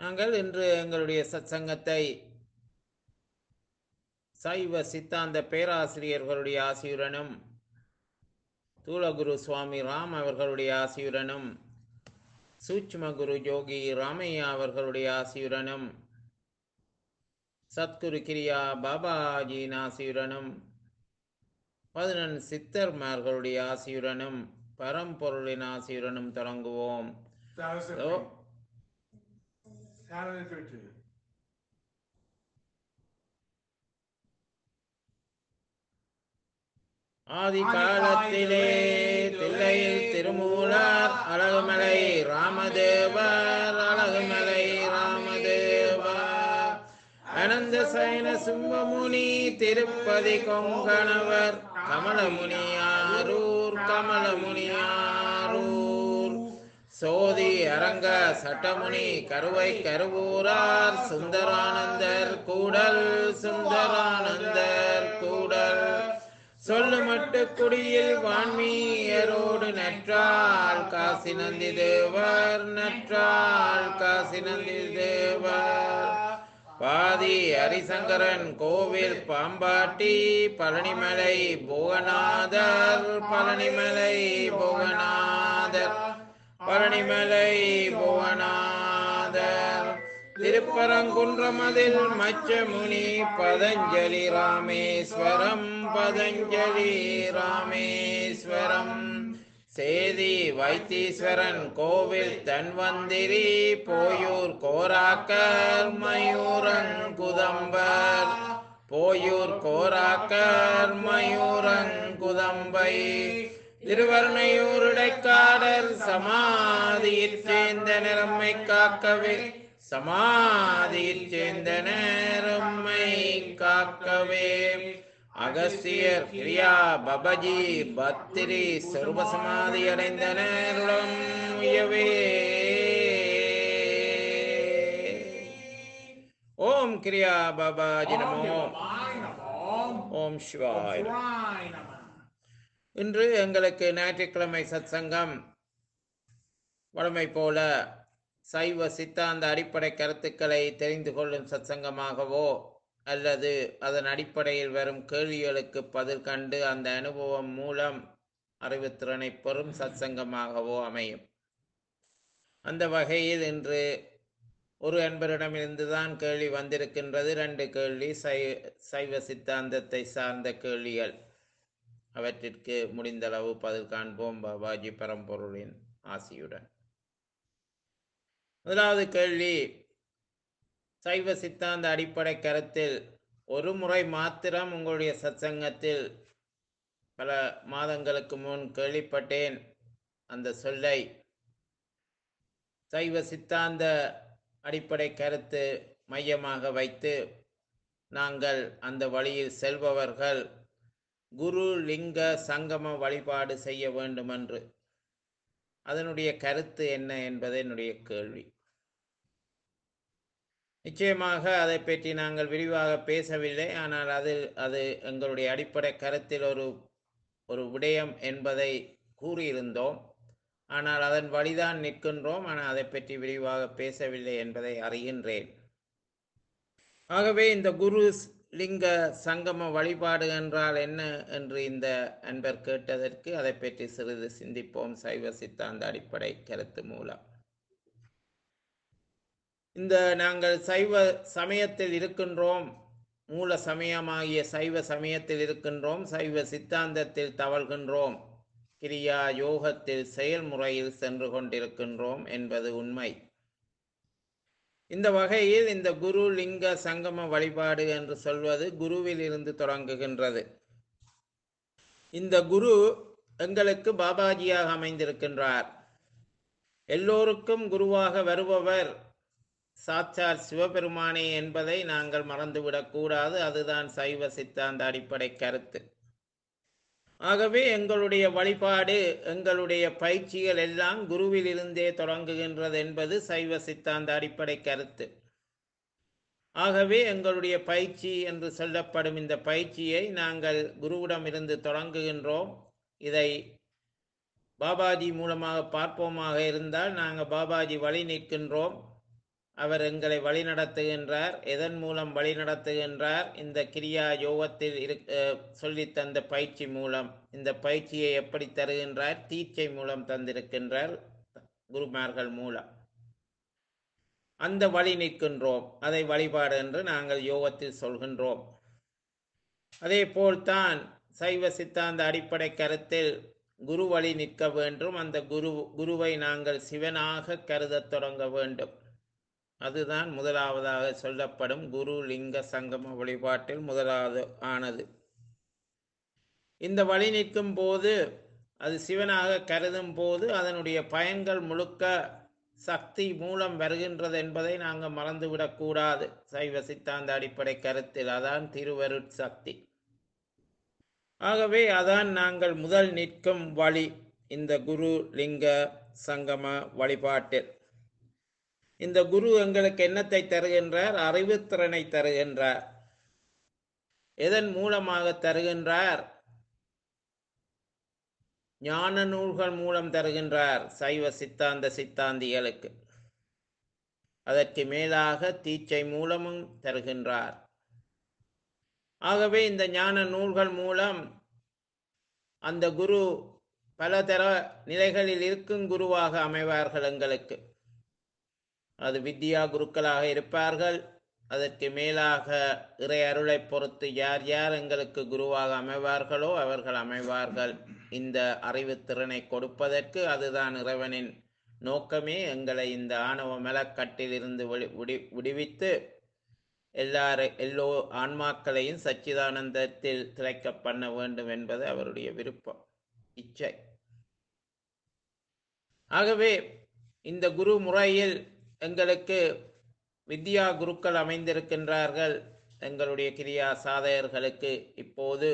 நாங்கள் இன்று எங்களுடைய சத்சங்கத்தை சைவ சித்தாந்த பேராசிரியர்களுடைய ஆசியுடனும் தூளகுரு சுவாமி ராம் அவர்களுடைய ஆசியுடனும் சூட்சும குரு யோகி ராமையா அவர்களுடைய ஆசியுடனும் சத்குரு கிரியா பாபாஜியின் ஆசியுடனும் பதினெண் சித்தர்மார்களுடைய ஆசியுடனும் பரம்பொருளின் ஆசியுடனும் தொடங்குவோம் Thousand Oh. Thousand thirteen. ஆதி காலத்திலே தில்லையில் திருமூலர் அழகுமலை ராமதேவர் அழகுமலை ராமதேவர் அனந்த சயன சிம்மமுனி திருப்பதி கொங்கணவர் கமலமுனியாரூர் கமலமுனியாரூர் சோதி அரங்க சட்டமுனி கருவை கருவூரார் சுந்தரானந்தர் கூடல் சுந்தரானந்தர் கூடல் சொல்லு மட்டு குடியில் வான்மீயரோடு நற்றால் காசி நந்தி தேவர் நற்றால் காசி நந்தி தேவர் பாதி ஹரிசங்கரன் கோவில் பாம்பாட்டி பழனிமலை புவனாதர் பழனிமலை புவனாதர் பழனிமலை புவனாதர் திருப்பரங்குன்றமதில் மச்சமுனி பதஞ்சலி ராமேஸ்வரம் பதஞ்சலி ராமேஸ்வரம் சேதி வைத்தீஸ்வரன் கோவில் தன்வந்திரி போயூர் கோராக்கர் மயூரங்குதம்பர் போயூர் கோராக்கர் மயூரங்குதம்பை திருவர்ணையூருடைக்காடர் சமாதியில் சேர்ந்த நிறம்மை காக்கவே சமாதியில் சேர்ந்த நேரம்மை காக்கவே அகஸ்தியர் கிரியா பபஜி பத்திரி சொருப சமாதி அடைந்த நேருடம் உயவே ஓம் கிரியா பாபாஜி நமோ ஓம் சிவாய் இன்று எங்களுக்கு ஞாயிற்றுக்கிழமை சத்சங்கம் வழமை போல சைவ சித்தாந்த அடிப்படை கருத்துக்களை தெரிந்து கொள்ளும் சத்சங்கமாகவோ அல்லது அதன் அடிப்படையில் வரும் கேள்விகளுக்கு பதில் கண்டு அந்த அனுபவம் மூலம் அறிவுத்திறனை பெறும் சத்சங்கமாகவோ அமையும் அந்த வகையில் இன்று ஒரு அன்பரிடமிருந்து தான் கேள்வி வந்திருக்கின்றது ரெண்டு கேள்வி சை சைவ சித்தாந்தத்தை சார்ந்த கேள்விகள் அவற்றிற்கு முடிந்தளவு பதில் காண்போம் பாபாஜி பரம்பொருளின் ஆசியுடன் முதலாவது கேள்வி சைவ சித்தாந்த அடிப்படை கருத்தில் ஒரு முறை மாத்திரம் உங்களுடைய சத்சங்கத்தில் பல மாதங்களுக்கு முன் கேள்விப்பட்டேன் அந்த சொல்லை சைவ சித்தாந்த அடிப்படை கருத்து மையமாக வைத்து நாங்கள் அந்த வழியில் செல்பவர்கள் குரு லிங்க சங்கம வழிபாடு செய்ய வேண்டும் என்று அதனுடைய கருத்து என்ன என்பது என்னுடைய கேள்வி நிச்சயமாக அதை பற்றி நாங்கள் விரிவாக பேசவில்லை ஆனால் அதில் அது எங்களுடைய அடிப்படை கருத்தில் ஒரு ஒரு விடயம் என்பதை கூறியிருந்தோம் ஆனால் அதன் வழிதான் நிற்கின்றோம் ஆனால் அதை பற்றி விரிவாக பேசவில்லை என்பதை அறிகின்றேன் ஆகவே இந்த குரு லிங்க சங்கம வழிபாடு என்றால் என்ன என்று இந்த அன்பர் கேட்டதற்கு அதை பற்றி சிறிது சிந்திப்போம் சைவ சித்தாந்த அடிப்படை கருத்து மூலம் இந்த நாங்கள் சைவ சமயத்தில் இருக்கின்றோம் மூல சமயமாகிய சைவ சமயத்தில் இருக்கின்றோம் சைவ சித்தாந்தத்தில் தவழ்கின்றோம் கிரியா யோகத்தில் செயல்முறையில் சென்று கொண்டிருக்கின்றோம் என்பது உண்மை இந்த வகையில் இந்த குரு லிங்க சங்கம வழிபாடு என்று சொல்வது குருவில் இருந்து தொடங்குகின்றது இந்த குரு எங்களுக்கு பாபாஜியாக அமைந்திருக்கின்றார் எல்லோருக்கும் குருவாக வருபவர் சாட்சாத் சிவபெருமானே என்பதை நாங்கள் மறந்துவிடக் கூடாது அதுதான் சைவ சித்தாந்த அடிப்படை கருத்து ஆகவே எங்களுடைய வழிபாடு எங்களுடைய பயிற்சிகள் எல்லாம் குருவில் இருந்தே தொடங்குகின்றது என்பது சைவ சித்தாந்த அடிப்படை கருத்து ஆகவே எங்களுடைய பயிற்சி என்று சொல்லப்படும் இந்த பயிற்சியை நாங்கள் குருவிடம் இருந்து தொடங்குகின்றோம் இதை பாபாஜி மூலமாக பார்ப்போமாக இருந்தால் நாங்கள் பாபாஜி வழி நிற்கின்றோம் அவர் எங்களை வழிநடத்துகின்றார் எதன் மூலம் வழிநடத்துகின்றார் இந்த கிரியா யோகத்தில் இரு சொல்லித் தந்த பயிற்சி மூலம் இந்த பயிற்சியை எப்படி தருகின்றார் தீட்சை மூலம் தந்திருக்கின்றார் குருமார்கள் மூலம் அந்த வழி நிற்கின்றோம் அதை வழிபாடு என்று நாங்கள் யோகத்தில் சொல்கின்றோம் அதே போல்தான் சைவ சித்தாந்த அடிப்படை கருத்தில் குரு வழி நிற்க வேண்டும் அந்த குரு குருவை நாங்கள் சிவனாக கருதத் தொடங்க வேண்டும் அதுதான் முதலாவதாக சொல்லப்படும் குரு லிங்க சங்கம வழிபாட்டில் முதலாவது ஆனது இந்த வழி நிற்கும் போது அது சிவனாக கருதும் போது அதனுடைய பயன்கள் முழுக்க சக்தி மூலம் வருகின்றது என்பதை நாங்கள் மறந்துவிடக் கூடாது சைவ சித்தாந்த அடிப்படை கருத்தில் அதான் திருவருட் சக்தி ஆகவே அதான் நாங்கள் முதல் நிற்கும் வழி இந்த குரு லிங்க சங்கம வழிபாட்டில் இந்த குரு எங்களுக்கு என்னத்தை தருகின்றார் அறிவுத்திறனை தருகின்றார் எதன் மூலமாக தருகின்றார் ஞான நூல்கள் மூலம் தருகின்றார் சைவ சித்தாந்த சித்தாந்திகளுக்கு அதற்கு மேலாக தீச்சை மூலமும் தருகின்றார் ஆகவே இந்த ஞான நூல்கள் மூலம் அந்த குரு பல தர நிலைகளில் இருக்கும் குருவாக அமைவார்கள் எங்களுக்கு அது வித்யா குருக்களாக இருப்பார்கள் அதற்கு மேலாக இறை அருளை பொறுத்து யார் யார் எங்களுக்கு குருவாக அமைவார்களோ அவர்கள் அமைவார்கள் இந்த அறிவுத்திறனை கொடுப்பதற்கு அதுதான் இறைவனின் நோக்கமே எங்களை இந்த ஆணவ மலக்கட்டில் இருந்து விடி விடுவித்து எல்லார எல்லோ ஆன்மாக்களையும் சச்சிதானந்தத்தில் திளைக்க பண்ண வேண்டும் என்பது அவருடைய விருப்பம் இச்சை ஆகவே இந்த குரு முறையில் எங்களுக்கு வித்யா குருக்கள் அமைந்திருக்கின்றார்கள் எங்களுடைய கிரியா சாதகர்களுக்கு இப்போது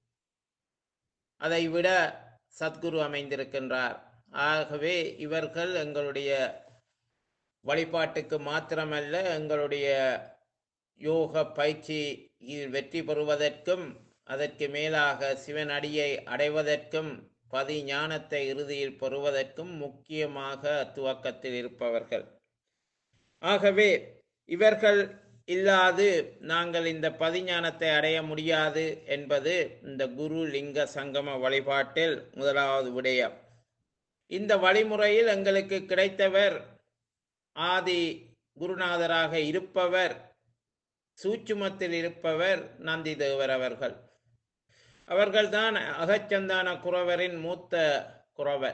அதைவிட சத்குரு அமைந்திருக்கின்றார் ஆகவே இவர்கள் எங்களுடைய வழிபாட்டுக்கு மாத்திரமல்ல எங்களுடைய யோக பயிற்சியில் வெற்றி பெறுவதற்கும் அதற்கு மேலாக சிவனடியை அடைவதற்கும் பதி ஞானத்தை இறுதியில் பெறுவதற்கும் முக்கியமாக துவக்கத்தில் இருப்பவர்கள் ஆகவே இவர்கள் இல்லாது நாங்கள் இந்த பதிஞானத்தை அடைய முடியாது என்பது இந்த குரு லிங்க சங்கம வழிபாட்டில் முதலாவது விடயம் இந்த வழிமுறையில் எங்களுக்கு கிடைத்தவர் ஆதி குருநாதராக இருப்பவர் சூட்சுமத்தில் இருப்பவர் நந்தி தேவர் அவர்கள் அவர்கள்தான் அகச்சந்தான குறவரின் மூத்த குறவர்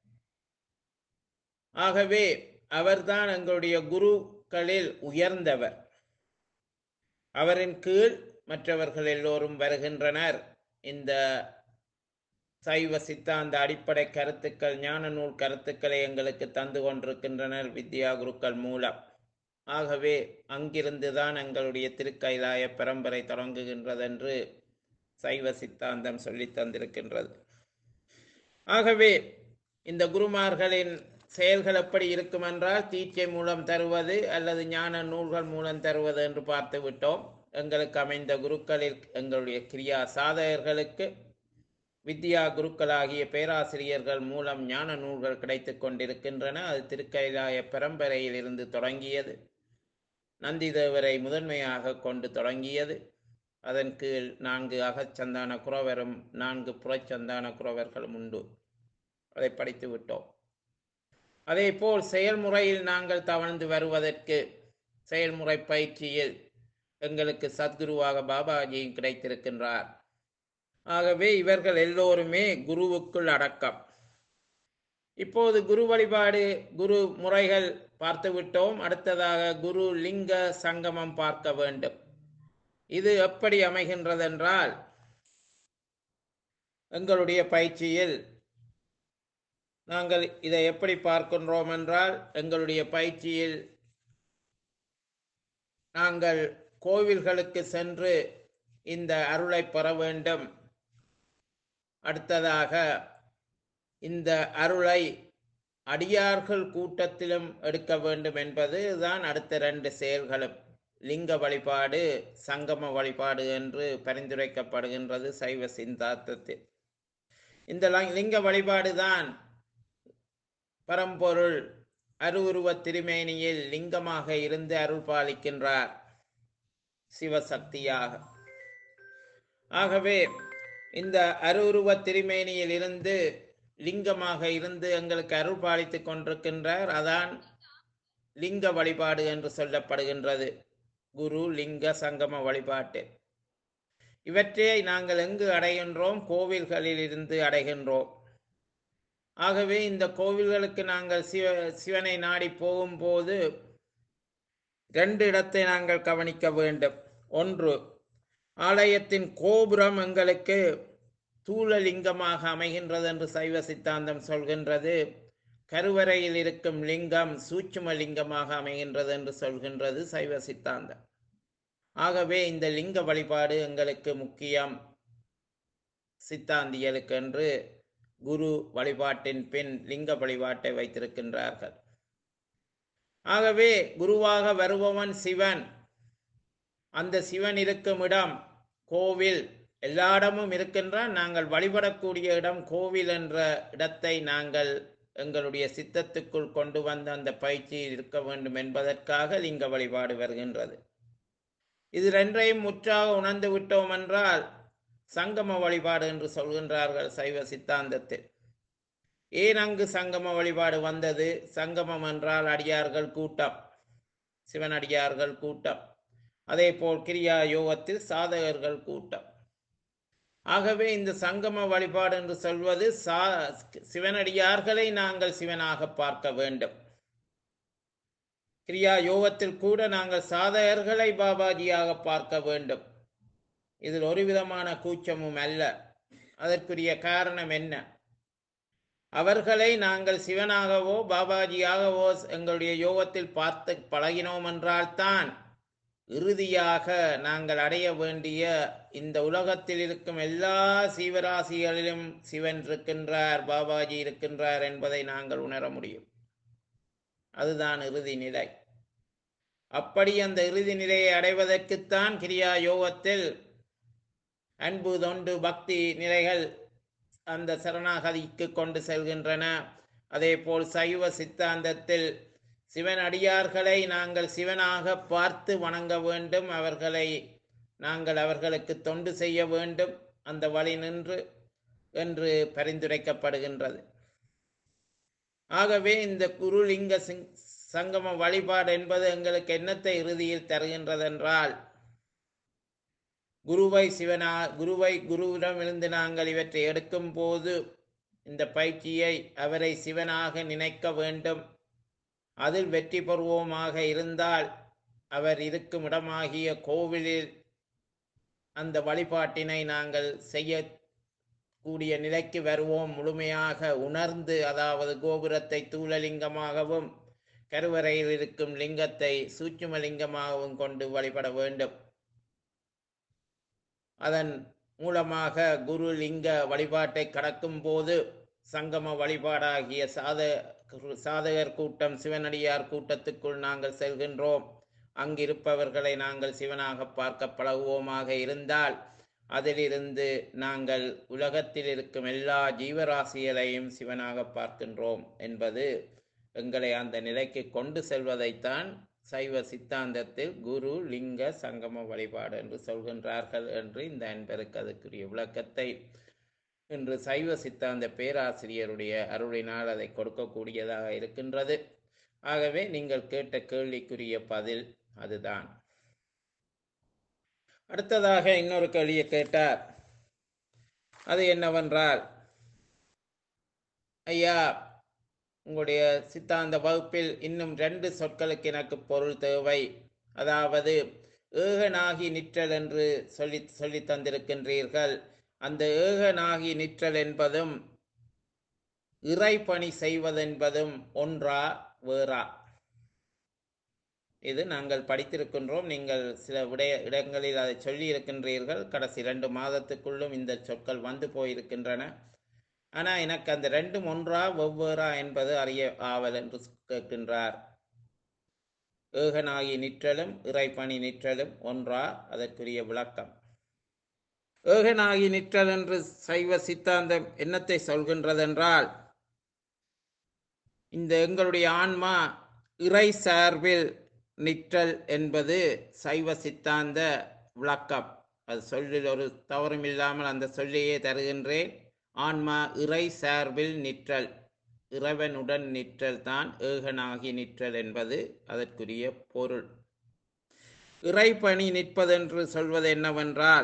ஆகவே அவர்தான் எங்களுடைய குருக்களில் உயர்ந்தவர் அவரின் கீழ் மற்றவர்கள் எல்லோரும் வருகின்றனர் இந்த சைவ சித்தாந்த அடிப்படை கருத்துக்கள் ஞான நூல் கருத்துக்களை எங்களுக்கு தந்து கொண்டிருக்கின்றனர் வித்யா குருக்கள் மூலம் ஆகவே அங்கிருந்துதான் எங்களுடைய திருக்கைலாய பரம்பரை தொடங்குகின்றது என்று சைவ சித்தாந்தம் சொல்லி தந்திருக்கின்றது ஆகவே இந்த குருமார்களின் செயல்கள் எப்படி இருக்கும் என்றால் தீட்சை மூலம் தருவது அல்லது ஞான நூல்கள் மூலம் தருவது என்று பார்த்து விட்டோம் எங்களுக்கு அமைந்த குருக்களில் எங்களுடைய கிரியா சாதகர்களுக்கு வித்யா குருக்களாகிய பேராசிரியர்கள் மூலம் ஞான நூல்கள் கிடைத்து கொண்டிருக்கின்றன அது திருக்கைலாய பரம்பரையில் இருந்து தொடங்கியது நந்திதேவரை முதன்மையாக கொண்டு தொடங்கியது அதன் கீழ் நான்கு அகச்சந்தான குறவரும் நான்கு புறச்சந்தான குறவர்களும் உண்டு அதை படித்து விட்டோம் அதே போல் செயல்முறையில் நாங்கள் தவழ்ந்து வருவதற்கு செயல்முறை பயிற்சியில் எங்களுக்கு சத்குருவாக பாபாஜியும் கிடைத்திருக்கின்றார் ஆகவே இவர்கள் எல்லோருமே குருவுக்குள் அடக்கம் இப்போது குரு வழிபாடு குரு முறைகள் பார்த்து விட்டோம் அடுத்ததாக குரு லிங்க சங்கமம் பார்க்க வேண்டும் இது எப்படி அமைகின்றதென்றால் எங்களுடைய பயிற்சியில் நாங்கள் இதை எப்படி பார்க்கின்றோம் என்றால் எங்களுடைய பயிற்சியில் நாங்கள் கோவில்களுக்கு சென்று இந்த அருளை பெற வேண்டும் அடுத்ததாக இந்த அருளை அடியார்கள் கூட்டத்திலும் எடுக்க வேண்டும் என்பது தான் அடுத்த ரெண்டு செயல்களும் லிங்க வழிபாடு சங்கம வழிபாடு என்று பரிந்துரைக்கப்படுகின்றது சைவ சிந்தாந்தத்தில் இந்த லிங்க வழிபாடு தான் பரம்பொருள் அருவுருவத் திருமேனியில் லிங்கமாக இருந்து அருள் பாலிக்கின்றார் சிவசக்தியாக ஆகவே இந்த அருவுருவத் திருமேனியில் இருந்து லிங்கமாக இருந்து எங்களுக்கு அருள் பாலித்துக் கொண்டிருக்கின்றார் அதான் லிங்க வழிபாடு என்று சொல்லப்படுகின்றது குரு லிங்க சங்கம வழிபாட்டு இவற்றை நாங்கள் எங்கு அடைகின்றோம் கோவில்களில் இருந்து அடைகின்றோம் ஆகவே இந்த கோவில்களுக்கு நாங்கள் சிவ சிவனை நாடி போகும்போது ரெண்டு இடத்தை நாங்கள் கவனிக்க வேண்டும் ஒன்று ஆலயத்தின் கோபுரம் எங்களுக்கு தூளலிங்கமாக அமைகின்றது என்று சைவ சித்தாந்தம் சொல்கின்றது கருவறையில் இருக்கும் லிங்கம் சூட்சும லிங்கமாக அமைகின்றது என்று சொல்கின்றது சைவ சித்தாந்தம் ஆகவே இந்த லிங்க வழிபாடு எங்களுக்கு முக்கியம் சித்தாந்தியலுக்கு என்று குரு வழிபாட்டின் பின் லிங்க வழிபாட்டை வைத்திருக்கின்றார்கள் ஆகவே குருவாக வருபவன் சிவன் அந்த சிவன் இருக்கும் இடம் கோவில் எல்லா இடமும் இருக்கின்றான் நாங்கள் வழிபடக்கூடிய இடம் கோவில் என்ற இடத்தை நாங்கள் எங்களுடைய சித்தத்துக்குள் கொண்டு வந்த அந்த பயிற்சியில் இருக்க வேண்டும் என்பதற்காக லிங்க வழிபாடு வருகின்றது இது ரெண்டையும் முற்றாக உணர்ந்து விட்டோம் என்றால் சங்கம வழிபாடு என்று சொல்கின்றார்கள் சைவ சித்தாந்தத்தில் ஏன் அங்கு சங்கம வழிபாடு வந்தது சங்கமம் என்றால் அடியார்கள் கூட்டம் சிவனடியார்கள் கூட்டம் அதே போல் கிரியா யோகத்தில் சாதகர்கள் கூட்டம் ஆகவே இந்த சங்கம வழிபாடு என்று சொல்வது சா சிவனடியார்களை நாங்கள் சிவனாக பார்க்க வேண்டும் கிரியா யோகத்தில் கூட நாங்கள் சாதகர்களை பாபாஜியாக பார்க்க வேண்டும் இதில் ஒரு விதமான கூச்சமும் அல்ல அதற்குரிய காரணம் என்ன அவர்களை நாங்கள் சிவனாகவோ பாபாஜியாகவோ எங்களுடைய யோகத்தில் பார்த்து பழகினோம் என்றால்தான் இறுதியாக நாங்கள் அடைய வேண்டிய இந்த உலகத்தில் இருக்கும் எல்லா சீவராசிகளிலும் சிவன் இருக்கின்றார் பாபாஜி இருக்கின்றார் என்பதை நாங்கள் உணர முடியும் அதுதான் இறுதி நிலை அப்படி அந்த இறுதி நிலையை அடைவதற்குத்தான் கிரியா யோகத்தில் அன்பு தொண்டு பக்தி நிலைகள் அந்த சரணாகதிக்கு கொண்டு செல்கின்றன அதே போல் சைவ சித்தாந்தத்தில் சிவன் அடியார்களை நாங்கள் சிவனாக பார்த்து வணங்க வேண்டும் அவர்களை நாங்கள் அவர்களுக்கு தொண்டு செய்ய வேண்டும் அந்த வழி நின்று என்று பரிந்துரைக்கப்படுகின்றது ஆகவே இந்த குருலிங்க சிங் சங்கம வழிபாடு என்பது எங்களுக்கு என்னத்தை இறுதியில் தருகின்றதென்றால் குருவை சிவனா குருவை குருவிடமிருந்து நாங்கள் இவற்றை எடுக்கும் போது இந்த பயிற்சியை அவரை சிவனாக நினைக்க வேண்டும் அதில் வெற்றி பெறுவோமாக இருந்தால் அவர் இருக்கும் இடமாகிய கோவிலில் அந்த வழிபாட்டினை நாங்கள் செய்ய கூடிய நிலைக்கு வருவோம் முழுமையாக உணர்ந்து அதாவது கோபுரத்தை தூளலிங்கமாகவும் கருவறையில் இருக்கும் லிங்கத்தை சூட்சும லிங்கமாகவும் கொண்டு வழிபட வேண்டும் அதன் மூலமாக குரு லிங்க வழிபாட்டை கடக்கும் போது சங்கம வழிபாடாகிய சாத சாதகர் கூட்டம் சிவனடியார் கூட்டத்துக்குள் நாங்கள் செல்கின்றோம் அங்கிருப்பவர்களை நாங்கள் சிவனாக பார்க்க பழகுவோமாக இருந்தால் அதிலிருந்து நாங்கள் உலகத்தில் இருக்கும் எல்லா ஜீவராசிகளையும் சிவனாக பார்க்கின்றோம் என்பது எங்களை அந்த நிலைக்கு கொண்டு செல்வதைத்தான் சைவ சித்தாந்தத்தில் குரு லிங்க சங்கம வழிபாடு என்று சொல்கின்றார்கள் என்று இந்த அன்பருக்கு அதுக்குரிய விளக்கத்தை இன்று சைவ சித்தாந்த பேராசிரியருடைய அருளினால் அதை கொடுக்கக்கூடியதாக இருக்கின்றது ஆகவே நீங்கள் கேட்ட கேள்விக்குரிய பதில் அதுதான் அடுத்ததாக இன்னொரு கேள்வியை கேட்டார் அது என்னவென்றால் ஐயா உங்களுடைய சித்தாந்த வகுப்பில் இன்னும் ரெண்டு சொற்களுக்கு எனக்கு பொருள் தேவை அதாவது ஏகனாகி நிற்றல் என்று சொல்லி சொல்லி தந்திருக்கின்றீர்கள் அந்த ஏகனாகி நிற்றல் என்பதும் இறைப்பணி செய்வதென்பதும் ஒன்றா வேறா இது நாங்கள் படித்திருக்கின்றோம் நீங்கள் சில விடய இடங்களில் அதை சொல்லி இருக்கின்றீர்கள் கடைசி இரண்டு மாதத்துக்குள்ளும் இந்த சொற்கள் வந்து போயிருக்கின்றன ஆனால் எனக்கு அந்த ரெண்டும் ஒன்றா வெவ்வேறா என்பது அறிய ஆவல் என்று கேட்கின்றார் ஏகனாகி நிற்றலும் இறைப்பணி நிற்றலும் ஒன்றா அதற்குரிய விளக்கம் ஏகனாகி நிற்றல் என்று சைவ சித்தாந்தம் என்னத்தை சொல்கின்றதென்றால் இந்த எங்களுடைய ஆன்மா இறை சார்பில் நிற்றல் என்பது சைவ சித்தாந்த விளக்கம் அது சொல்லில் ஒரு தவறும் இல்லாமல் அந்த சொல்லையே தருகின்றேன் ஆன்மா இறை சார்பில் நிற்றல் இறைவனுடன் நிற்றல் தான் ஏகனாகி நிற்றல் என்பது அதற்குரிய பொருள் இறைப்பணி நிற்பதென்று சொல்வது என்னவென்றால்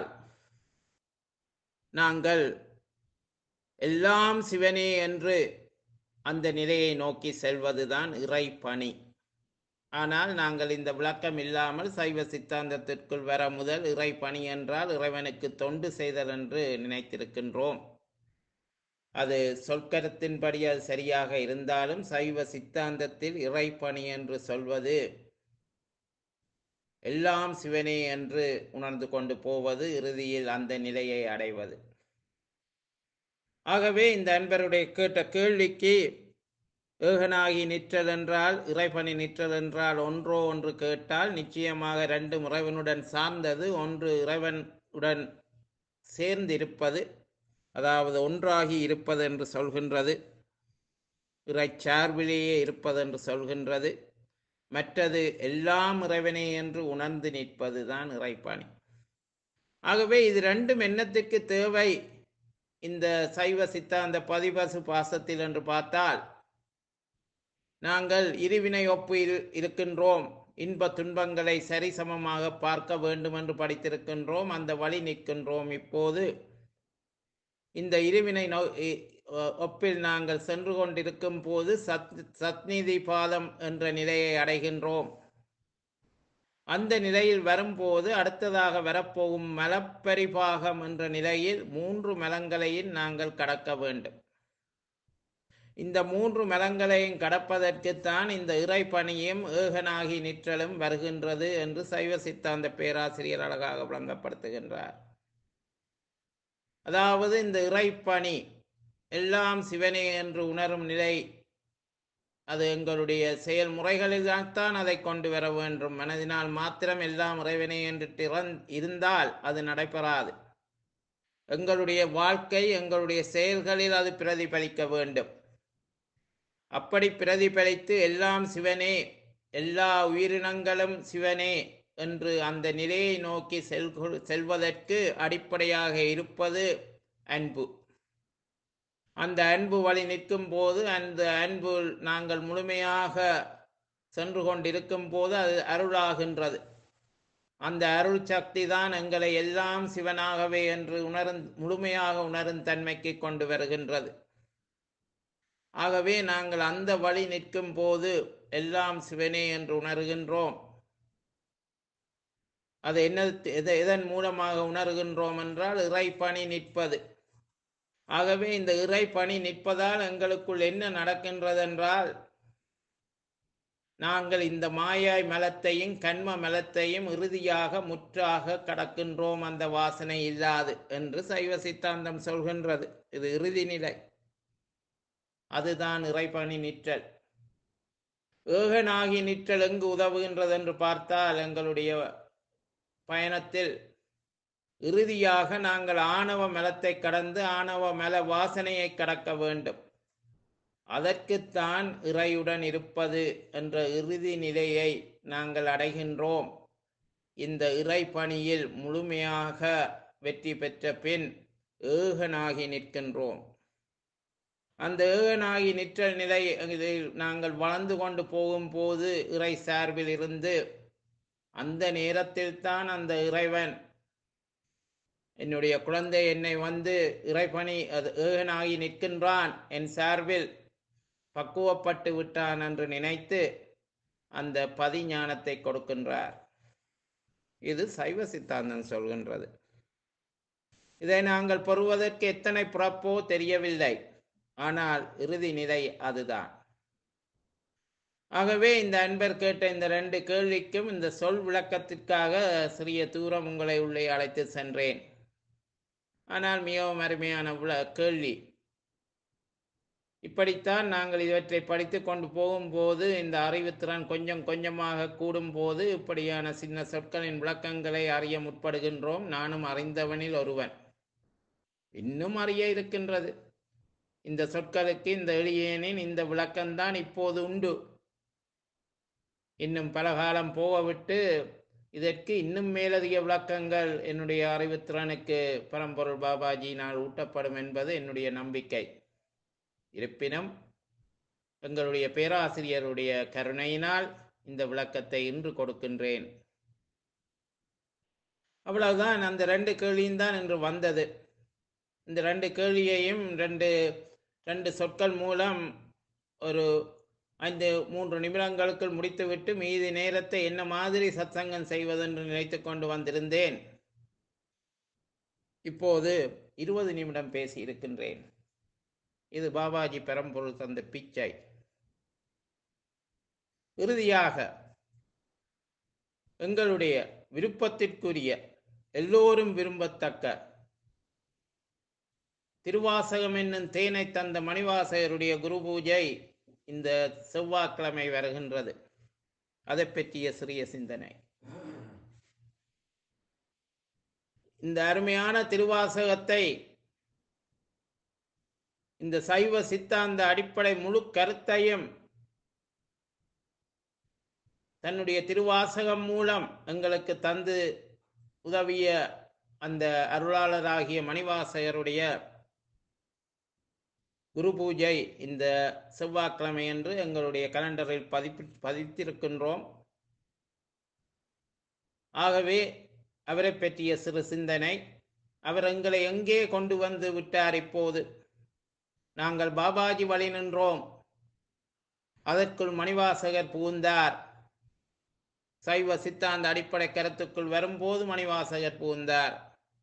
நாங்கள் எல்லாம் சிவனே என்று அந்த நிலையை நோக்கி செல்வதுதான் இறைப்பணி ஆனால் நாங்கள் இந்த விளக்கம் இல்லாமல் சைவ சித்தாந்தத்திற்குள் வர முதல் இறைப்பணி என்றால் இறைவனுக்கு தொண்டு செய்தல் என்று நினைத்திருக்கின்றோம் அது சொற்கரத்தின்படி அது சரியாக இருந்தாலும் சைவ சித்தாந்தத்தில் இறைப்பணி என்று சொல்வது எல்லாம் சிவனே என்று உணர்ந்து கொண்டு போவது இறுதியில் அந்த நிலையை அடைவது ஆகவே இந்த அன்பருடைய கேட்ட கேள்விக்கு ஏகனாகி நிற்றல் என்றால் இறைபணி நிற்றல் என்றால் ஒன்றோ ஒன்று கேட்டால் நிச்சயமாக ரெண்டு இறைவனுடன் சார்ந்தது ஒன்று இறைவனுடன் சேர்ந்திருப்பது அதாவது ஒன்றாகி இருப்பது என்று சொல்கின்றது இறை சார்பிலேயே இருப்பது என்று சொல்கின்றது மற்றது எல்லாம் இறைவனே என்று உணர்ந்து நிற்பது தான் இறைப்பணி ஆகவே இது ரெண்டும் என்னத்துக்கு தேவை இந்த சைவ சித்தாந்த பதிபசு பாசத்தில் என்று பார்த்தால் நாங்கள் இருவினை ஒப்பு இருக்கின்றோம் இன்ப துன்பங்களை சரிசமமாக பார்க்க வேண்டும் என்று படித்திருக்கின்றோம் அந்த வழி நிற்கின்றோம் இப்போது இந்த இருவினை நோ ஒப்பில் நாங்கள் சென்று கொண்டிருக்கும் போது சத் சத்நிதி பாதம் என்ற நிலையை அடைகின்றோம் அந்த நிலையில் வரும்போது அடுத்ததாக வரப்போகும் மலப்பரிபாகம் என்ற நிலையில் மூன்று மலங்களையும் நாங்கள் கடக்க வேண்டும் இந்த மூன்று மலங்களையும் கடப்பதற்குத்தான் இந்த இறைப்பணியும் ஏகனாகி நிற்றலும் வருகின்றது என்று சைவ சித்தாந்த பேராசிரியர் அழகாக விளங்கப்படுத்துகின்றார் அதாவது இந்த இறைப்பணி எல்லாம் சிவனே என்று உணரும் நிலை அது எங்களுடைய செயல்முறைகளில் தான் அதை கொண்டு வர வேண்டும் மனதினால் மாத்திரம் எல்லாம் இறைவனே என்று இருந்தால் அது நடைபெறாது எங்களுடைய வாழ்க்கை எங்களுடைய செயல்களில் அது பிரதிபலிக்க வேண்டும் அப்படி பிரதிபலித்து எல்லாம் சிவனே எல்லா உயிரினங்களும் சிவனே என்று அந்த நிலையை நோக்கி செல் செல்வதற்கு அடிப்படையாக இருப்பது அன்பு அந்த அன்பு வழி நிற்கும் போது அந்த அன்பு நாங்கள் முழுமையாக சென்று கொண்டிருக்கும் போது அது அருளாகின்றது அந்த அருள் சக்தி தான் எங்களை எல்லாம் சிவனாகவே என்று உணரும் முழுமையாக உணரும் தன்மைக்கு கொண்டு வருகின்றது ஆகவே நாங்கள் அந்த வழி நிற்கும் போது எல்லாம் சிவனே என்று உணர்கின்றோம் அது என்ன எதன் மூலமாக உணர்கின்றோம் என்றால் இறைப்பணி நிற்பது ஆகவே இந்த இறை பணி நிற்பதால் எங்களுக்குள் என்ன நடக்கின்றதென்றால் நாங்கள் இந்த மாயாய் மலத்தையும் கண்ம மலத்தையும் இறுதியாக முற்றாக கடக்கின்றோம் அந்த வாசனை இல்லாது என்று சைவ சித்தாந்தம் சொல்கின்றது இது இறுதி நிலை அதுதான் இறைப்பணி நிற்றல் ஏகனாகி நிற்றல் எங்கு உதவுகின்றது என்று பார்த்தால் எங்களுடைய பயணத்தில் இறுதியாக நாங்கள் ஆணவ மலத்தை கடந்து ஆணவ மல வாசனையை கடக்க வேண்டும் அதற்குத்தான் இறையுடன் இருப்பது என்ற இறுதி நிலையை நாங்கள் அடைகின்றோம் இந்த இறை பணியில் முழுமையாக வெற்றி பெற்ற பின் ஏகனாகி நிற்கின்றோம் அந்த ஏகனாகி நிற்றல் நிலை இதில் நாங்கள் வளர்ந்து கொண்டு போகும்போது இறை சார்பில் இருந்து அந்த நேரத்தில் தான் அந்த இறைவன் என்னுடைய குழந்தை என்னை வந்து இறைப்பணி அது ஏகனாகி நிற்கின்றான் என் சார்பில் பக்குவப்பட்டு விட்டான் என்று நினைத்து அந்த பதிஞானத்தை கொடுக்கின்றார் இது சைவ சித்தாந்தம் சொல்கின்றது இதை நாங்கள் பெறுவதற்கு எத்தனை பிறப்போ தெரியவில்லை ஆனால் இறுதி நிலை அதுதான் ஆகவே இந்த அன்பர் கேட்ட இந்த ரெண்டு கேள்விக்கும் இந்த சொல் விளக்கத்திற்காக சிறிய தூரம் உங்களை உள்ளே அழைத்து சென்றேன் ஆனால் மிகவும் அருமையான கேள்வி இப்படித்தான் நாங்கள் இவற்றை படித்து கொண்டு போகும்போது இந்த அறிவுத்திறன் கொஞ்சம் கொஞ்சமாக கூடும்போது இப்படியான சின்ன சொற்களின் விளக்கங்களை அறிய முற்படுகின்றோம் நானும் அறிந்தவனில் ஒருவன் இன்னும் அறிய இருக்கின்றது இந்த சொற்களுக்கு இந்த எளியேனின் இந்த விளக்கம்தான் இப்போது உண்டு இன்னும் பல காலம் போக விட்டு இதற்கு இன்னும் மேலதிக விளக்கங்கள் என்னுடைய அறிவுத்திறனுக்கு பரம்பொருள் பாபாஜியினால் ஊட்டப்படும் என்பது என்னுடைய நம்பிக்கை இருப்பினும் எங்களுடைய பேராசிரியருடைய கருணையினால் இந்த விளக்கத்தை இன்று கொடுக்கின்றேன் அவ்வளவுதான் அந்த ரெண்டு கேள்வியும் தான் இன்று வந்தது இந்த ரெண்டு கேள்வியையும் ரெண்டு ரெண்டு சொற்கள் மூலம் ஒரு ஐந்து மூன்று நிமிடங்களுக்குள் முடித்துவிட்டு மீதி நேரத்தை என்ன மாதிரி சத்சங்கம் செய்வதென்று நினைத்து கொண்டு வந்திருந்தேன் இப்போது இருபது நிமிடம் பேசி இருக்கின்றேன் இது பாபாஜி பெரம்பொருள் தந்த பிச்சை இறுதியாக எங்களுடைய விருப்பத்திற்குரிய எல்லோரும் விரும்பத்தக்க திருவாசகம் என்னும் தேனை தந்த மணிவாசகருடைய குரு பூஜை இந்த செவ்வாய்க்கிழமை வருகின்றது அதை பற்றிய சிறிய சிந்தனை இந்த அருமையான திருவாசகத்தை இந்த சைவ சித்தாந்த அடிப்படை முழு கருத்தையும் தன்னுடைய திருவாசகம் மூலம் எங்களுக்கு தந்து உதவிய அந்த அருளாளராகிய மணிவாசகருடைய குரு பூஜை இந்த செவ்வாய்க்கிழமை என்று எங்களுடைய கலண்டரில் பதிப்பு பதித்திருக்கின்றோம் ஆகவே அவரை பற்றிய சிறு சிந்தனை அவர் எங்களை எங்கே கொண்டு வந்து விட்டார் இப்போது நாங்கள் பாபாஜி வழி நின்றோம் அதற்குள் மணிவாசகர் புகுந்தார் சைவ சித்தாந்த அடிப்படை கருத்துக்குள் வரும்போது மணிவாசகர் புகுந்தார்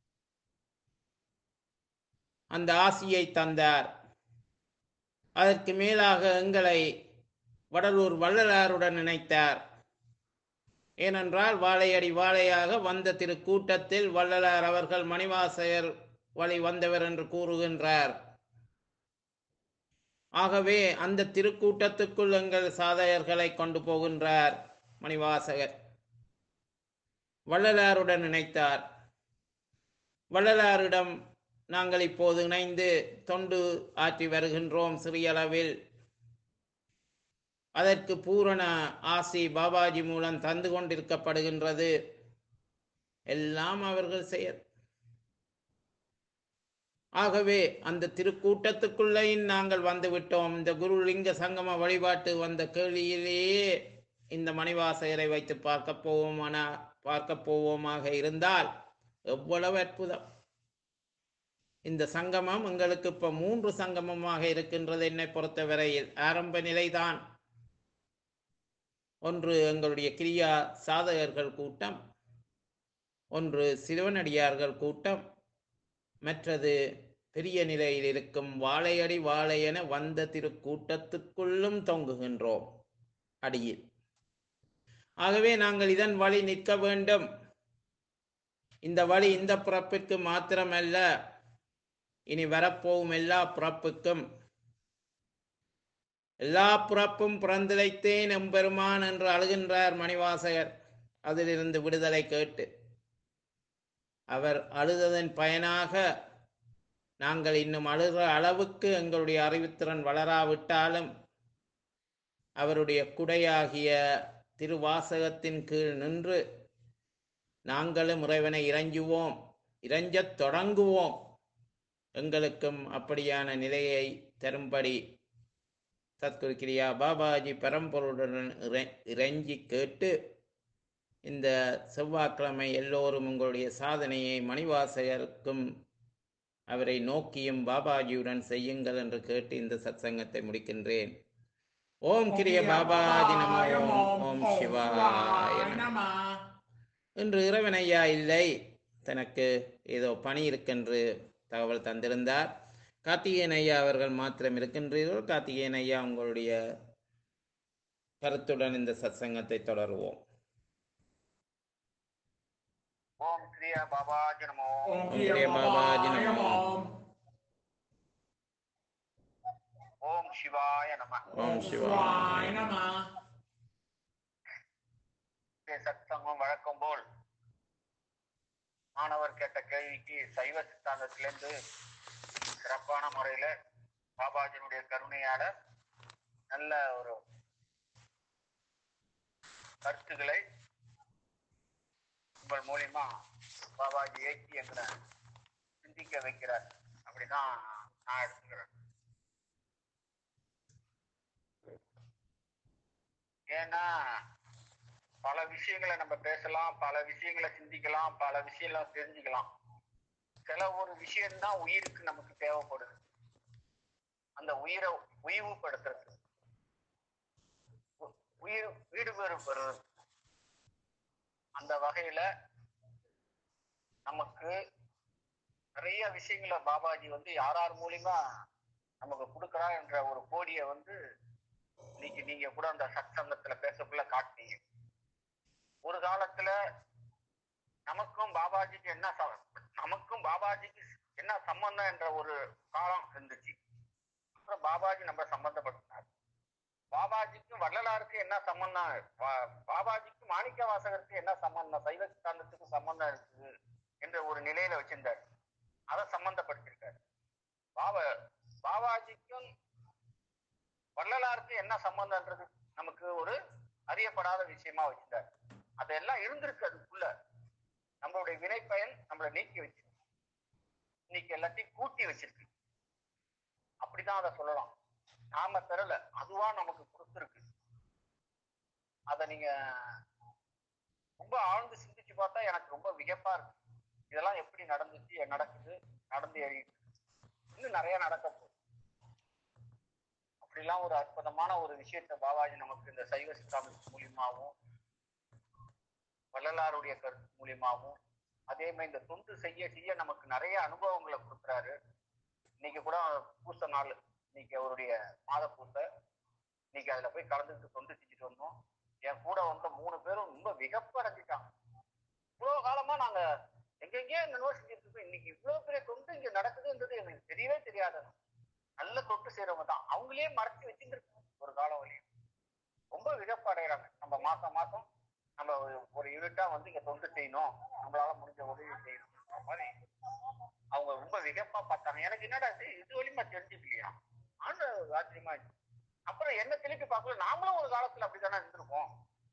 அந்த ஆசியை தந்தார் அதற்கு மேலாக எங்களை வடலூர் வள்ளலாருடன் இணைத்தார் ஏனென்றால் வாழையடி வாழையாக வந்த திரு கூட்டத்தில் வள்ளலார் அவர்கள் மணிவாசகர் வழி வந்தவர் என்று கூறுகின்றார் ஆகவே அந்த திருக்கூட்டத்துக்குள் எங்கள் சாதகர்களை கொண்டு போகின்றார் மணிவாசகர் வள்ளலாருடன் இணைத்தார் வள்ளலாரிடம் நாங்கள் இப்போது இணைந்து தொண்டு ஆற்றி வருகின்றோம் சிறியளவில் அதற்கு பூரண ஆசி பாபாஜி மூலம் தந்து கொண்டிருக்கப்படுகின்றது எல்லாம் அவர்கள் செயல் ஆகவே அந்த திருக்கூட்டத்துக்குள்ளேயும் நாங்கள் வந்து விட்டோம் இந்த குருலிங்க சங்கம வழிபாட்டு வந்த கேள்வியிலேயே இந்த மணிவாசகரை வைத்து பார்க்க போவோமான பார்க்க போவோமாக இருந்தால் எவ்வளவு அற்புதம் இந்த சங்கமம் எங்களுக்கு இப்ப மூன்று சங்கமமாக இருக்கின்றது என்னை பொறுத்தவரையில் ஆரம்ப நிலைதான் ஒன்று எங்களுடைய கிரியா சாதகர்கள் கூட்டம் ஒன்று சிறுவனடியார்கள் கூட்டம் மற்றது பெரிய நிலையில் இருக்கும் வாழையடி வாழையென வந்த திருக்கூட்டத்துக்குள்ளும் தொங்குகின்றோம் அடியில் ஆகவே நாங்கள் இதன் வழி நிற்க வேண்டும் இந்த வழி இந்த பிறப்பிற்கு மாத்திரமல்ல இனி வரப்போகும் எல்லா பிறப்புக்கும் எல்லா பிறப்பும் பிறந்திழைத்தேன் எம்பெருமான் என்று அழுகின்றார் மணிவாசகர் அதிலிருந்து விடுதலை கேட்டு அவர் அழுததன் பயனாக நாங்கள் இன்னும் அழுகிற அளவுக்கு எங்களுடைய அறிவுத்திறன் வளராவிட்டாலும் அவருடைய குடையாகிய திருவாசகத்தின் கீழ் நின்று நாங்களும் இறைவனை இறைஞ்சுவோம் இறைஞ்சத் தொடங்குவோம் எங்களுக்கும் அப்படியான நிலையை தரும்படி சத்குரு கிரியா பாபாஜி பரம்பொருளுடன் இறை- இறைஞ்சி கேட்டு இந்த செவ்வாய்க்கிழமை எல்லோரும் உங்களுடைய சாதனையை மணிவாசகருக்கும் அவரை நோக்கியும் பாபாஜியுடன் செய்யுங்கள் என்று கேட்டு இந்த சத்சங்கத்தை முடிக்கின்றேன் ஓம் கிரிய பாபாஜி நம ஓம் ஓம் சிவாய நம இன்று இறைவனையா இல்லை தனக்கு ஏதோ பணி இருக்கென்று தகவல் தந்திருந்தார் கார்த்திகேயன் ஐயா அவர்கள் மாத்திரம் இருக்கின்றீர்கள் கார்த்திகேயன் ஐயா உங்களுடைய கருத்துடன் இந்த சத்சங்கத்தை தொடருவோம் ஓம் கிரியா பாபாஜி நமோ ஓம் கிரிய கிரிய பாபாஜி பாபாஜி நமோ. நமோ ஓம் சிவாய நம ஓம் சிவாய சிவாய நம சத்சங்கம் வழக்கம் போல் மாணவர் கேட்ட கேள்விக்கு சைவ சித்தாந்தத்திலிருந்து சிறப்பான முறையில பாபாஜியினுடைய கருணையால நல்ல ஒரு கருத்துக்களை உங்கள் மூலியமா பாபாஜி ஏற்றி எங்களை சிந்திக்க வைக்கிறார் அப்படிதான் நான் எடுத்துக்கிறேன் ஏன்னா பல விஷயங்களை நம்ம பேசலாம் பல விஷயங்களை சிந்திக்கலாம் பல விஷயங்களை தெரிஞ்சுக்கலாம் சில ஒரு விஷயம்தான் உயிருக்கு நமக்கு தேவைப்படுது அந்த உயிரை உயிவுபடுத்துறது உ- உயிர் வீடு பேறு பெறுறது அந்த வகையில நமக்கு நிறைய விஷயங்களை பாபாஜி வந்து யார் யார் மூலியமா நமக்கு கொடுக்குறா என்ற ஒரு கோடியை வந்து இன்னைக்கு நீங்க கூட அந்த சத்சங்கத்துல பேசக்குள்ள காட்டினீங்க ஒரு காலத்துல நமக்கும் பாபாஜிக்கு என்ன ச- நமக்கும் பாபாஜிக்கு என்ன சம்பந்தம் என்ற ஒரு காலம் இருந்துச்சு அப்புறம் பாபாஜி நம்ம சம்பந்தப்பட்டார் பாபாஜிக்கும் வள்ளலாருக்கு என்ன சம்பந்தம் பா- பாபாஜிக்கும் மாணிக்க வாசகருக்கு என்ன சம்பந்தம் சைவ சித்தாந்தத்துக்கு சம்பந்தம் இருக்குது என்ற ஒரு நிலையில வச்சிருந்தார் அதை சம்பந்தப்படுத்திருக்காரு பாபா பாபாஜிக்கும் வள்ளலாருக்கு என்ன சம்பந்தம்ன்றது நமக்கு ஒரு அறியப்படாத விஷயமா வச்சிருந்தார் அதெல்லாம் இருந்திருக்கு அதுக்குள்ள நம்மளுடைய வினைப்பயன் நம்மளை நீக்கி வச்சிருக்கு இன்னைக்கு எல்லாத்தையும் கூட்டி வச்சிருக்கு அப்படிதான் அதை சொல்லலாம் நாம பெறல அதுவா நமக்கு கொடுத்துருக்கு அத நீங்க ரொம்ப ஆழ்ந்து சிந்திச்சு பார்த்தா எனக்கு ரொம்ப வியப்பா இருக்கு இதெல்லாம் எப்படி நடந்துச்சு நடக்குது நடந்து எழுதிட்டு இன்னும் நிறைய நடக்க போகுது அப்படிலாம் ஒரு அற்புதமான ஒரு விஷயத்த பாபாஜி நமக்கு இந்த சைவ சித்தாந்தத்து மூலியமாகவும் வள்ளலாருடைய கருத்து மூலியமாகவும் அதே மாதிரி இந்த தொண்டு செய்ய செய்ய நமக்கு நிறைய அனுபவங்களை கொடுக்குறாரு இன்னைக்கு கூட பூச நாள் இன்னைக்கு அவருடைய மாத பூசை இன்னைக்கு அதுல போய் கலந்துக்கிட்டு தொண்டு செஞ்சுட்டு வந்தோம் என் கூட வந்த மூணு பேரும் ரொம்ப விகப்பு அடைஞ்சிட்டாங்க இவ்வளவு காலமா நாங்க எங்கெங்கேயோ என்னென்னவோ செஞ்சுட்டு இருக்கோம் இன்னைக்கு இவ்வளவு பெரிய தொண்டு இங்க நடக்குதுன்றது எனக்கு தெரியவே தெரியாது நல்ல தொண்டு செய்யறவங்க தான் அவங்களே மறைச்சு வச்சிருந்துருக்காங்க ஒரு காலம் வரையும் ரொம்ப விகப்பு அடைகிறாங்க நம்ம மாசம் மாசம் நம்ம ஒரு- ஒரு யூனிட்டா வந்து இங்க தொண்டு செய்யணும் நம்மளால முடிஞ்ச உதவி செய்யணும் மாதிரி அவங்க ரொம்ப விகப்பா பார்த்தாங்க எனக்கு என்னடா இது இது வழியுமா தெரிஞ்சுக்கலையா ஆண்டு ஆச்சரியமா இருந்துச்சு. அப்புறம் என்ன திருப்பி பார்க்கல நாமளும் ஒரு காலத்துல அப்படித்தானே இருந்திருக்கோம்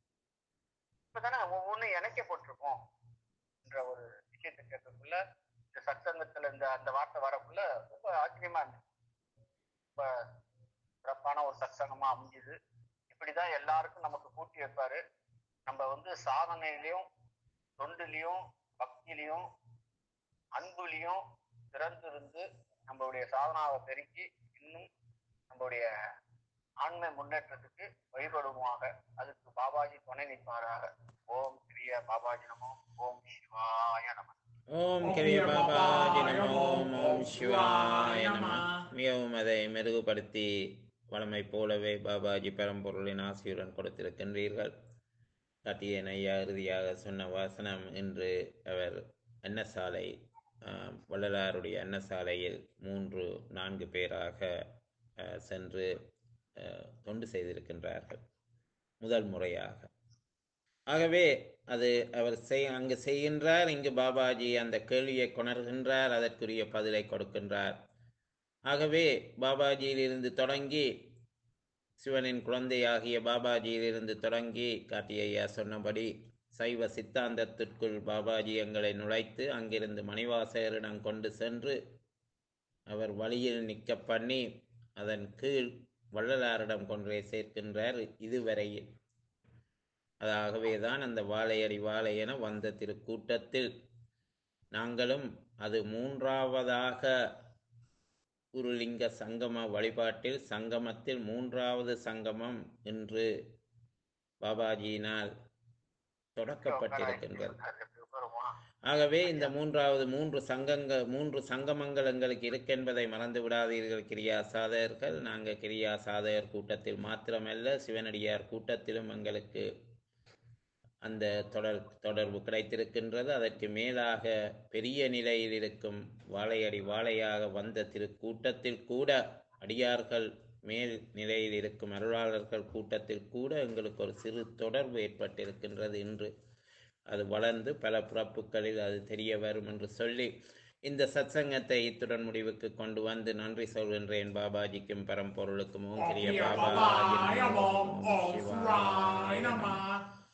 இப்பதானே ஒவ்வொன்றும் இணைக்கப்பட்டிருக்கோம் என்ற ஒரு விஷயத்தை கேட்கக்குள்ள இந்த சத்சங்கத்துல இந்த அந்த வார்த்தை வரக்குள்ள ரொம்ப ஆச்சரியமா இருந்துச்சு ரொம்ப சிறப்பான ஒரு சத்சங்கமா அமைஞ்சுது இப்படிதான் எல்லாருக்கும் நமக்கு கூட்டி வைப்பாரு நம்ம வந்து சாதனையிலையும் தொண்டுலையும் பக்தியிலையும் அன்புலையும் திறந்திருந்து நம்மளுடைய சாதனாவை பெருக்கி இன்னும் நம்மளுடைய ஆண்மை முன்னேற்றத்துக்கு வழிபடுவோமாக அதுக்கு பாபாஜி துணை நிற்பாராக ஓம் பிரிய பாபாஜி நமோ ஓம் சிவாய நம ஓம் கிரிய பாபாஜி நமோ ஓம் ஓம் சிவாய நம மிகவும் அதை மெருகுபடுத்தி வளமை போலவே பாபாஜி பரம்பொருளின் ஆசியுடன் கொடுத்திருக்கின்றீர்கள் காட்டியன் ஐயா இறுதியாக சொன்ன வாசனம் என்று அவர் அன்னசாலை ஆஹ், வள்ளலாருடைய அன்னசாலையில் மூன்று நான்கு பேராக ஆஹ், சென்று ஆஹ், தொண்டு செய்திருக்கின்றார்கள் முதல் முறையாக ஆகவே அது அவர் செய் அங்கு செய்கின்றார் இங்கு பாபாஜி அந்த கேள்வியை கொணர்கின்றார் அதற்குரிய பதிலை கொடுக்கின்றார் ஆகவே பாபாஜியிலிருந்து தொடங்கி சிவனின் குழந்தையாகிய பாபாஜியிலிருந்து தொடங்கி கார்த்திகையா சொன்னபடி சைவ சித்தாந்தத்திற்குள் பாபாஜி எங்களை நுழைத்து அங்கிருந்து மணிவாசகரிடம் கொண்டு சென்று அவர் வழியில் நிற்க பண்ணி அதன் கீழ் வள்ளலாரிடம் கொன்றே சேர்க்கின்றார் இதுவரையில் அதாகவேதான் அந்த வாழையடி வாழை என வந்த திருக்கூட்டத்தில் நாங்களும் அது மூன்றாவதாக குருலிங்க சங்கம வழிபாட்டில் சங்கமத்தில் மூன்றாவது சங்கமம் இன்று பாபாஜியினால் தொடக்கப்பட்டிருக்கின்றது ஆகவே இந்த மூன்றாவது மூன்று சங்கங்க மூன்று சங்கமங்கள் எங்களுக்கு இருக்கென்பதை மறந்து விடாதீர்கள் கிரியா சாதகர்கள் நாங்கள் கிரியா சாதகர் கூட்டத்தில் மாத்திரமல்ல சிவனடியார் கூட்டத்திலும் எங்களுக்கு அந்த தொடர் தொடர்பு கிடைத்திருக்கின்றது அதற்கு மேலாக பெரிய நிலையில் இருக்கும் வாழையடி வாழையாக வந்த திருக்கூட்டத்தில் கூட அடியார்கள் மேல் நிலையில் இருக்கும் அருளாளர்கள் கூட்டத்தில் கூட எங்களுக்கு ஒரு சிறு தொடர்பு ஏற்பட்டிருக்கின்றது இன்று அது வளர்ந்து பல பிறப்புகளில் அது தெரிய வரும் என்று சொல்லி இந்த சத்சங்கத்தை இத்துடன் முடிவுக்கு கொண்டு வந்து நன்றி சொல்கின்றேன் பாபாஜிக்கும் பரம்பொருளுக்கும் ஓம் கிரிய Om Kriya பாபாஜி Babaya நமோ Om ஓம் Om சிவாய Shivaya நமோ Namah